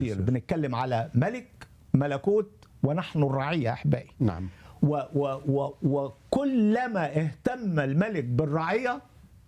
بنتكلم على ملك ملكوت ونحن الرعية أحبائي نعم و و و وكلما اهتم الملك بالرعية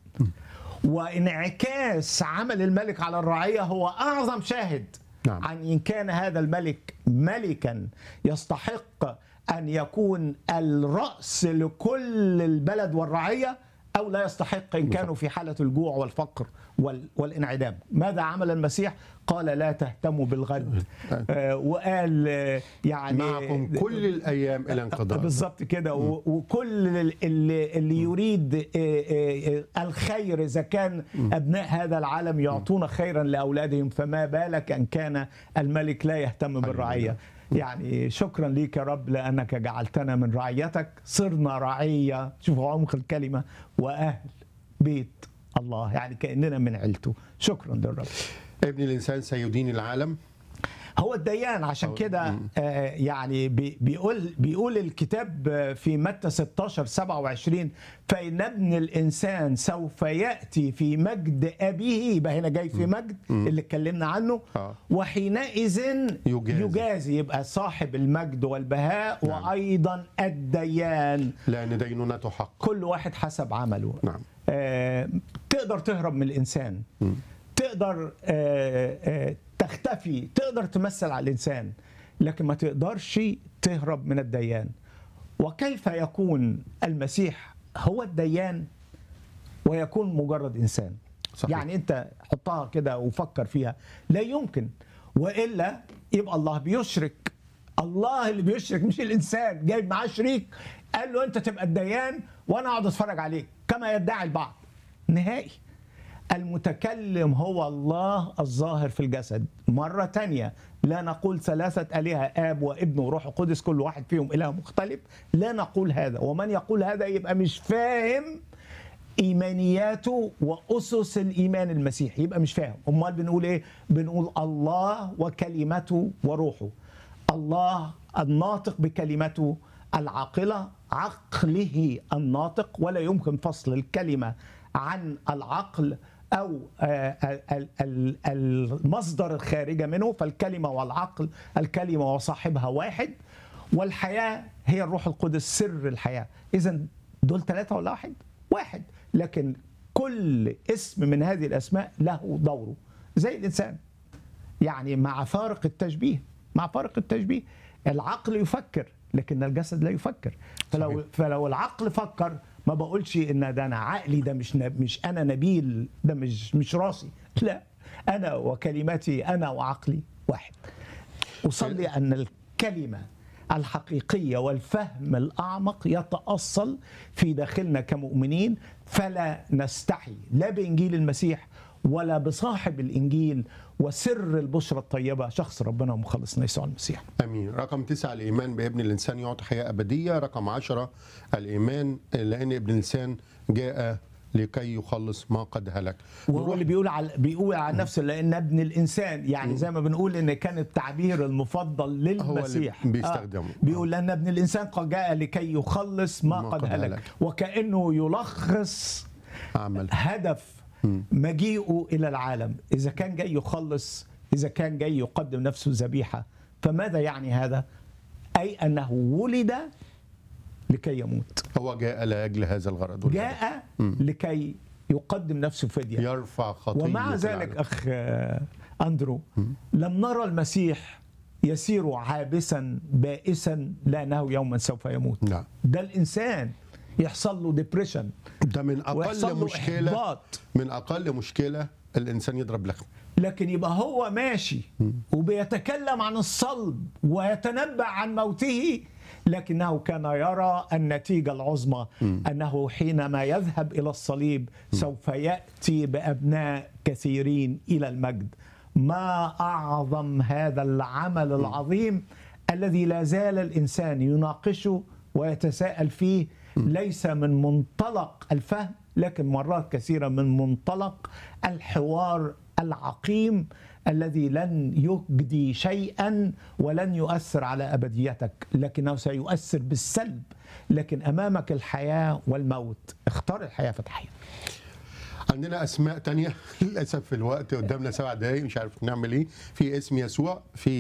وانعكاس عمل الملك على الرعية هو أعظم شاهد نعم. عن إن كان هذا الملك ملكا يستحق أن يكون الرأس لكل البلد والرعية أو لا يستحق إن كانوا في حالة الجوع والفقر وال- والانعدام ماذا عمل المسيح قال لا تهتموا بالغد آه، وقال آه، يعني معكم كل الايام الى انقضاء بالظبط كده و- وكل اللي, اللي يريد آه، آه، آه، الخير اذا كان ابناء هذا العالم يعطون خيرا لاولادهم فما بالك ان كان الملك لا يهتم بالرعيه يعني شكرا ليك يا رب لانك جعلتنا من رعيتك صرنا رعيه شوفوا عمق الكلمه واهل بيت الله يعني كاننا من عيلته شكرا للرب ابن الانسان سيدين العالم هو الديان عشان هو- كده مم. آه، يعني بي- بيقول بيقول الكتاب آه، في متى 16 27 فإن ابن الإنسان سوف يأتي في مجد أبيه يبقى هنا جاي في مجد اللي اتكلمنا عنه آه. وحينئذ يجازي. يجازي يبقى صاحب المجد والبهاء نعم. وأيضا الديان لان دينونته حق كل واحد حسب عمله نعم آه، تقدر تهرب من الانسان تقدر آه، آه، تختفي تقدر تمثل على الانسان لكن ما تقدرش تهرب من الديان وكيف يكون المسيح هو الديان ويكون مجرد انسان صحيح. يعني انت حطها كده وفكر فيها لا يمكن والا يبقى الله بيشرك الله اللي بيشرك مش الانسان جايب معاه شريك قال له انت تبقى الديان وانا اقعد اتفرج عليك كما يدعي البعض نهائي المتكلم هو الله الظاهر في الجسد مرة تانية لا نقول ثلاثة آلهة آب وابن وروح القدس كل واحد فيهم إله مختلف لا نقول هذا ومن يقول هذا يبقى مش فاهم ايمانياته واسس الايمان المسيحي يبقى مش فاهم امال بنقول ايه بنقول الله وكلمته وروحه الله الناطق بكلمته العاقله عقله الناطق ولا يمكن فصل الكلمه عن العقل او آه، ال- ال- المصدر الخارجه منه فالكلمه والعقل الكلمه وصاحبها واحد والحياه هي الروح القدس سر الحياه اذا دول ثلاثه ولا واحد واحد لكن كل اسم من هذه الاسماء له دوره زي الانسان يعني مع فارق التشبيه مع فارق التشبيه العقل يفكر لكن الجسد لا يفكر فلو صحيح. فلو العقل فكر ما بقولش ان ده انا عقلي ده مش نب- مش انا نبيل ده مش مش راسي لا انا وكلمتي انا وعقلي واحد أصلي أن الكلمة الحقيقية والفهم الأعمق يتأصل في داخلنا كمؤمنين فلا نستحي لا بإنجيل المسيح ولا بصاحب الإنجيل وسر البشرى الطيبة شخص ربنا ومخلصنا يسوع المسيح امين رقم تسعة الايمان بابن الانسان يعطي حياه ابديه رقم عشرة الايمان لان ابن الانسان جاء لكي يخلص ما قد هلك وهو اللي بيقول على بيقول على نفسه لان ابن الانسان يعني زي ما بنقول ان كان التعبير المفضل للمسيح بيستخدمه. بيقول لان ابن الانسان قد جاء لكي يخلص ما, ما قد, قد هلك. هلك. وكانه يلخص عمل هدف مجيئه الى العالم اذا كان جاي يخلص اذا كان جاي يقدم نفسه ذبيحه فماذا يعني هذا اي انه ولد لكي يموت هو جاء لاجل هذا الغرض والهدف. جاء لكي يقدم نفسه فديه يرفع خطيه ومع ذلك العالم. اخ آه، اندرو لم نرى المسيح يسير عابسا بائسا لانه يوما سوف يموت نعم ده الانسان يحصل له ديبريشن ده من ويحصل اقل له مشكله إحباط. من اقل مشكله الانسان يضرب لخم لكن يبقى هو ماشي وبيتكلم عن الصلب ويتنبأ عن موته لكنه كان يرى النتيجة العظمى أنه حينما يذهب إلى الصليب سوف يأتي بأبناء كثيرين إلى المجد ما أعظم هذا العمل العظيم الذي لا زال الإنسان يناقشه ويتساءل فيه ليس من منطلق الفهم لكن مرات كثيرة من منطلق الحوار العقيم الذي لن يجدي شيئا ولن يؤثر على ابديتك لكنه سيؤثر بالسلب لكن امامك الحياه والموت اختار الحياه فتحيه عندنا اسماء تانية للاسف في الوقت قدامنا سبع دقايق مش عارف نعمل ايه في اسم يسوع في